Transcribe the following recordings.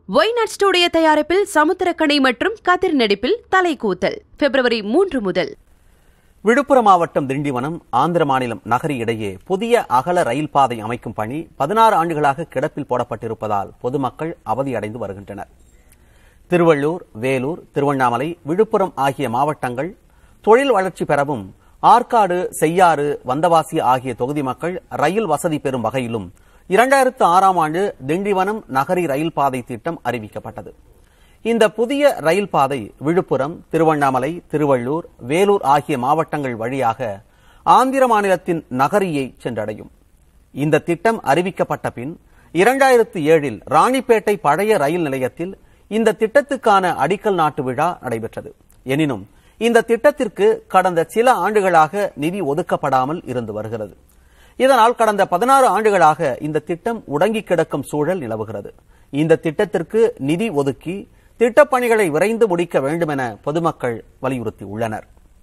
Y Not studio தயாரிப்பில் சமுத்திரக்கணி மற்றும் கதிர் நடிப்பில் தலைக்கூத்தல் பிப்ரவரி மூன்று முதல் விழுப்புரம் மாவட்டம் திண்டிவனம் ஆந்திர மாநிலம் நகரி இடையே புதிய அகல ரயில் பாதை அமைக்கும் பணி பதினாறு ஆண்டுகளாக கிடப்பில் போடப்பட்டிருப்பதால் பொதுமக்கள் அவதியடைந்து வருகின்றனர் திருவள்ளூர் வேலூர் திருவண்ணாமலை விழுப்புரம் ஆகிய மாவட்டங்கள் தொழில் வளர்ச்சி பெறவும் ஆற்காடு செய்யாறு வந்தவாசி ஆகிய தொகுதி மக்கள் ரயில் வசதி பெறும் வகையிலும் இரண்டாயிரத்து ஆறாம் ஆண்டு திண்டிவனம் நகரி ரயில் பாதை திட்டம் அறிவிக்கப்பட்டது இந்த புதிய ரயில் பாதை விழுப்புரம் திருவண்ணாமலை திருவள்ளூர் வேலூர் ஆகிய மாவட்டங்கள் வழியாக ஆந்திர மாநிலத்தின் நகரியை சென்றடையும் இந்த திட்டம் அறிவிக்கப்பட்ட பின் இரண்டாயிரத்து ஏழில் ராணிப்பேட்டை பழைய ரயில் நிலையத்தில் இந்த திட்டத்துக்கான அடிக்கல் நாட்டு விழா நடைபெற்றது எனினும் இந்த திட்டத்திற்கு கடந்த சில ஆண்டுகளாக நிதி ஒதுக்கப்படாமல் இருந்து வருகிறது இதனால் கடந்த பதினாறு ஆண்டுகளாக இந்த திட்டம் உடங்கி கிடக்கும் சூழல் நிலவுகிறது இந்த திட்டத்திற்கு நிதி ஒதுக்கி திட்டப்பணிகளை விரைந்து முடிக்க வேண்டும் என பொதுமக்கள் வலியுறுத்தியுள்ளனர்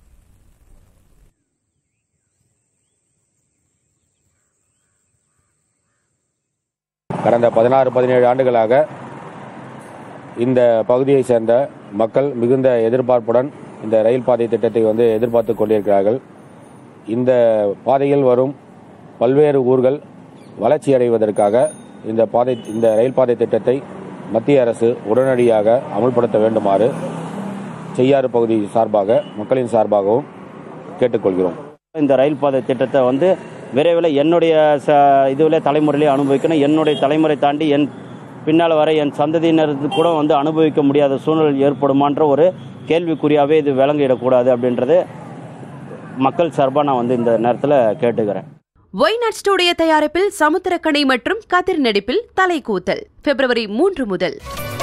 கடந்த பதினாறு பதினேழு ஆண்டுகளாக இந்த பகுதியை சேர்ந்த மக்கள் மிகுந்த எதிர்பார்ப்புடன் இந்த ரயில் பாதை திட்டத்தை வந்து எதிர்பார்த்து கொண்டிருக்கிறார்கள் இந்த பாதையில் வரும் பல்வேறு ஊர்கள் வளர்ச்சி அடைவதற்காக இந்த பாதை இந்த ரயில் பாதை திட்டத்தை மத்திய அரசு உடனடியாக அமல்படுத்த வேண்டுமாறு செய்யாறு பகுதி சார்பாக மக்களின் சார்பாகவும் கேட்டுக்கொள்கிறோம் இந்த ரயில் பாதை திட்டத்தை வந்து விரைவில் என்னுடைய ச இதுவில் தலைமுறையிலே அனுபவிக்கணும் என்னுடைய தலைமுறை தாண்டி என் பின்னால் வர என் சந்ததியினருக்கு கூட வந்து அனுபவிக்க முடியாத சூழ்நிலை ஏற்படுமான்ற ஒரு கேள்விக்குறியாகவே இது விளங்கிடக்கூடாது அப்படின்றது மக்கள் சார்பாக நான் வந்து இந்த நேரத்தில் கேட்டுக்கிறேன் ஒய்நாட் ஸ்டூடியோ தயாரிப்பில் சமுத்திரக்கணி மற்றும் கதிர் நடிப்பில் தலைக்கூத்தல் பிப்ரவரி மூன்று முதல்